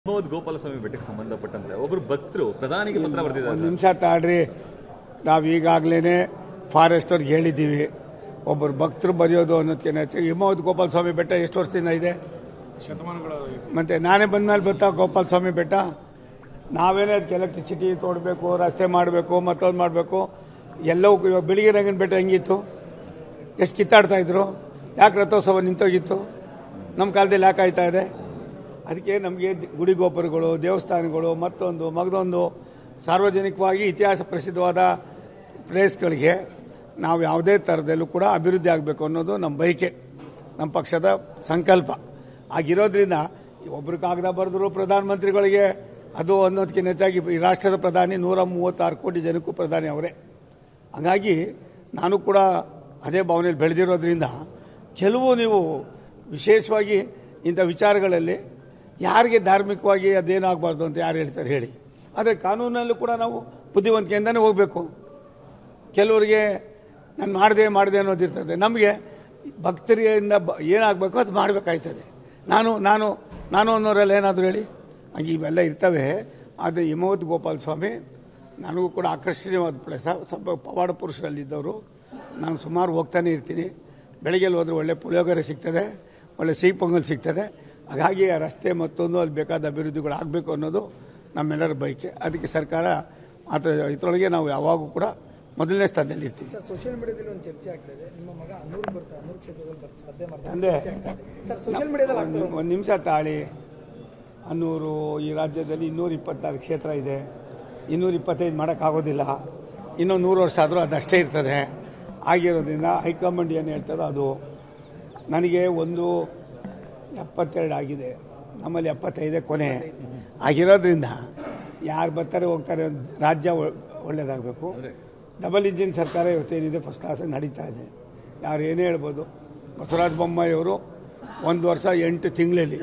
ಪ್ರಮೋದ್ ಗೋಪಾಲಸ್ವಾಮಿ ಬೆಟ್ಟಕ್ಕೆ ಸಂಬಂಧಪಟ್ಟಂತೆ ಒಬ್ಬರು ಭಕ್ತರು ಪ್ರಧಾನಿಗೆ ಪತ್ರ ಒಂದು ಬರೆದಿದ್ದಾರೆ ನಿಮಿಷ ತಾಳ್ರಿ ನಾವು ಈಗಾಗಲೇ ಫಾರೆಸ್ಟ್ ಅವ್ರಿಗೆ ಹೇಳಿದ್ದೀವಿ ಒಬ್ಬರು ಭಕ್ತರು ಬರೆಯೋದು ಅನ್ನೋದಕ್ಕಿಂತ ಹೆಚ್ಚಾಗಿ ಹಿಮವದ್ ಗೋಪಾಲ ಸ್ವಾಮಿ ಬೆಟ್ಟ ಎಷ್ಟು ವರ್ಷದಿಂದ ಇದೆ ಮತ್ತೆ ನಾನೇ ಬಂದ್ಮೇಲೆ ಬರ್ತಾ ಗೋಪಾಲ ಸ್ವಾಮಿ ಬೆಟ್ಟ ನಾವೇನೇ ಅದಕ್ಕೆ ಎಲೆಕ್ಟ್ರಿಸಿಟಿ ತೋಡಬೇಕು ರಸ್ತೆ ಮಾಡಬೇಕು ಮತ್ತೊಂದು ಮಾಡಬೇಕು ಎಲ್ಲವೂ ಇವಾಗ ಬೆಳಿಗ್ಗೆ ರಂಗನ ಬೆಟ್ಟ ಹೆಂಗಿತ್ತು ಎಷ್ಟು ಕಿತ್ತಾಡ್ತಾ ಇದ್ರು ಯಾಕೆ ರಥೋತ್ಸವ ನಿಂತೋಗಿತ್ತು ನಮ್ಮ ಕಾಲದಲ್ಲಿ ಯಾಕೆ ಆಯ್ತಾ ಇದೆ ಅದಕ್ಕೆ ನಮಗೆ ಗುಡಿ ಗೋಪುರಗಳು ದೇವಸ್ಥಾನಗಳು ಮತ್ತೊಂದು ಮಗದೊಂದು ಸಾರ್ವಜನಿಕವಾಗಿ ಇತಿಹಾಸ ಪ್ರಸಿದ್ಧವಾದ ಪ್ಲೇಸ್ಗಳಿಗೆ ನಾವು ಯಾವುದೇ ಥರದಲ್ಲೂ ಕೂಡ ಅಭಿವೃದ್ಧಿ ಆಗಬೇಕು ಅನ್ನೋದು ನಮ್ಮ ಬಯಕೆ ನಮ್ಮ ಪಕ್ಷದ ಸಂಕಲ್ಪ ಆಗಿರೋದ್ರಿಂದ ಒಬ್ರು ಕಾಗದ ಬರೆದ್ರು ಪ್ರಧಾನಮಂತ್ರಿಗಳಿಗೆ ಅದು ಅನ್ನೋದಕ್ಕಿಂತ ಹೆಚ್ಚಾಗಿ ಈ ರಾಷ್ಟ್ರದ ಪ್ರಧಾನಿ ನೂರ ಮೂವತ್ತಾರು ಕೋಟಿ ಜನಕ್ಕೂ ಪ್ರಧಾನಿ ಅವರೇ ಹಾಗಾಗಿ ನಾನು ಕೂಡ ಅದೇ ಭಾವನೆಯಲ್ಲಿ ಬೆಳೆದಿರೋದ್ರಿಂದ ಕೆಲವು ನೀವು ವಿಶೇಷವಾಗಿ ಇಂಥ ವಿಚಾರಗಳಲ್ಲಿ ಯಾರಿಗೆ ಧಾರ್ಮಿಕವಾಗಿ ಅದೇನಾಗಬಾರ್ದು ಅಂತ ಯಾರು ಹೇಳ್ತಾರೆ ಹೇಳಿ ಆದರೆ ಕಾನೂನಲ್ಲೂ ಕೂಡ ನಾವು ಬುದ್ಧಿವಂತಿಕೆಯಿಂದನೇ ಹೋಗಬೇಕು ಕೆಲವರಿಗೆ ನಾನು ಮಾಡಿದೆ ಮಾಡಿದೆ ಅನ್ನೋದಿರ್ತದೆ ನಮಗೆ ಭಕ್ತರಿಂದ ಬ ಏನಾಗಬೇಕು ಅದು ಮಾಡಬೇಕಾಯ್ತದೆ ನಾನು ನಾನು ನಾನು ಅನ್ನೋರೆಲ್ಲ ಏನಾದರೂ ಹೇಳಿ ಹಂಗೆ ಇವೆಲ್ಲ ಇರ್ತವೆ ಆದರೆ ಹಿಮವತ್ ಗೋಪಾಲ ಸ್ವಾಮಿ ನನಗೂ ಕೂಡ ಆಕರ್ಷಣೀಯವಾದ ಪ್ಲೇಸ ಸ್ವಲ್ಪ ಪವಾಡ ಪುರುಷರಲ್ಲಿದ್ದವರು ನಾನು ಸುಮಾರು ಹೋಗ್ತಾನೆ ಇರ್ತೀನಿ ಬೆಳಗ್ಗೆ ಹೋದ್ರೆ ಒಳ್ಳೆ ಪುಳಿಯೋಗರೆ ಸಿಗ್ತದೆ ಒಳ್ಳೆ ಸಿಹಿ ಪೊಂಗಲ್ ಸಿಗ್ತದೆ ಹಾಗಾಗಿ ಆ ರಸ್ತೆ ಮತ್ತೊಂದು ಅಲ್ಲಿ ಬೇಕಾದ ಅಭಿವೃದ್ಧಿಗಳು ಆಗಬೇಕು ಅನ್ನೋದು ನಮ್ಮೆಲ್ಲರ ಬಯಕೆ ಅದಕ್ಕೆ ಸರ್ಕಾರ ಅದರ ಇದರೊಳಗೆ ನಾವು ಯಾವಾಗೂ ಕೂಡ ಮೊದಲನೇ ಸ್ಥಾನದಲ್ಲಿ ಇರ್ತೀವಿ ಸರ್ ಸೋಷಿಯಲ್ ಮೀಡಿಯಾದಲ್ಲಿ ಒಂದು ಚರ್ಚೆ ಆಗ್ತಾ ಇದೆ ನಿಮ್ಮ ಮಗ ಅನ್ನೂರು ಬರ್ತಾರೆ ಅನ್ನೂರು ಕ್ಷೇತ್ರದಲ್ಲಿ ಬರ್ತಾರೆ ಸ್ಪರ್ಧೆ ಮಾಡ್ತಾರೆ ಅಂದ್ರೆ ಸರ್ ಸೋಷಿಯಲ್ ಮೀಡಿಯಾದಲ್ಲಿ ಆಗ್ತಾ ಒಂದು ನಿಮಿಷ ತಾಳಿ ಅನ್ನೂರು ಈ ರಾಜ್ಯದಲ್ಲಿ ಇನ್ನೂರ ಇಪ್ಪತ್ನಾಲ್ಕು ಕ್ಷೇತ್ರ ಇದೆ ಇನ್ನೂರ ಇಪ್ಪತ್ತೈದು ಮಾಡೋಕ್ಕಾಗೋದಿಲ್ಲ ಇನ್ನೂ ನೂರು ವರ್ಷ ಆದರೂ ಅದಷ್ಟೇ ಇರ್ತದೆ ಆಗಿರೋದ್ರಿಂದ ಹೈಕಮಾಂಡ್ ಏನು ಹೇಳ್ತದೋ ಅದು ನನಗೆ ಒಂದು ಎಪ್ಪತ್ತೆರಡು ಆಗಿದೆ ನಮ್ಮಲ್ಲಿ ಎಪ್ಪತ್ತೈದೇ ಕೊನೆ ಆಗಿರೋದ್ರಿಂದ ಯಾರು ಬರ್ತಾರೆ ಹೋಗ್ತಾರೆ ರಾಜ್ಯ ಒ- ಒಳ್ಳೇದಾಗಬೇಕು ಡಬಲ್ ಇಂಜಿನ್ ಸರ್ಕಾರ ಇವತ್ತೇನಿದೆ ಫಸ್ಟ್ ಕ್ಲಾಸ್ ನಡೀತಾ ಇದೆ ಯಾರು ಏನೇ ಹೇಳ್ಬೋದು ಬಸವರಾಜ ಬೊಮ್ಮಾಯಿ ಅವರು ಒಂದು ವರ್ಷ ಎಂಟು ತಿಂಗಳಲ್ಲಿ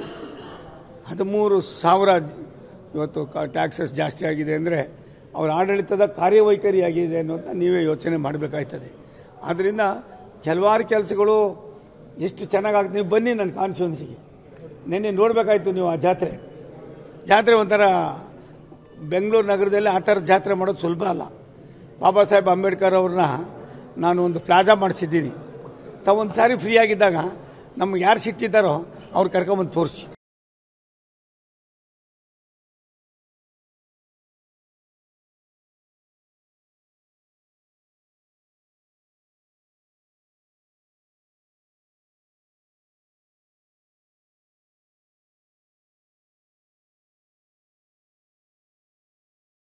ಹದಿಮೂರು ಸಾವಿರ ಇವತ್ತು ಟ್ಯಾಕ್ಸಸ್ ಜಾಸ್ತಿ ಆಗಿದೆ ಅಂದರೆ ಅವರ ಆಡಳಿತದ ಕಾರ್ಯವೈಖರಿ ಆಗಿದೆ ಅನ್ನೋದನ್ನ ನೀವೇ ಯೋಚನೆ ಮಾಡಬೇಕಾಯ್ತದೆ ಆದ್ದರಿಂದ ಕೆಲವಾರು ಕೆಲಸಗಳು ಎಷ್ಟು ಚೆನ್ನಾಗಾಗ್ತದೆ ನೀವು ಬನ್ನಿ ನನ್ನ ಕಾನ್ಸ್ಟಿಟ್ಯೂನ್ಸಿಗೆ ನಿನ್ನೆ ನೋಡಬೇಕಾಯ್ತು ನೀವು ಆ ಜಾತ್ರೆ ಜಾತ್ರೆ ಒಂಥರ ಬೆಂಗಳೂರು ನಗರದಲ್ಲಿ ಆ ಥರ ಜಾತ್ರೆ ಮಾಡೋದು ಸುಲಭ ಅಲ್ಲ ಬಾಬಾ ಸಾಹೇಬ್ ಅಂಬೇಡ್ಕರ್ ಅವ್ರನ್ನ ನಾನು ಒಂದು ಪ್ಲಾಜಾ ಮಾಡಿಸಿದ್ದೀನಿ ತಾವು ಒಂದು ಸಾರಿ ಫ್ರೀ ಆಗಿದ್ದಾಗ ನಮ್ಗೆ ಯಾರು ಸಿಟ್ಟಿದ್ದಾರೋ ಅವ್ರು ಕರ್ಕೊಂಬಂದು ತೋರಿಸಿ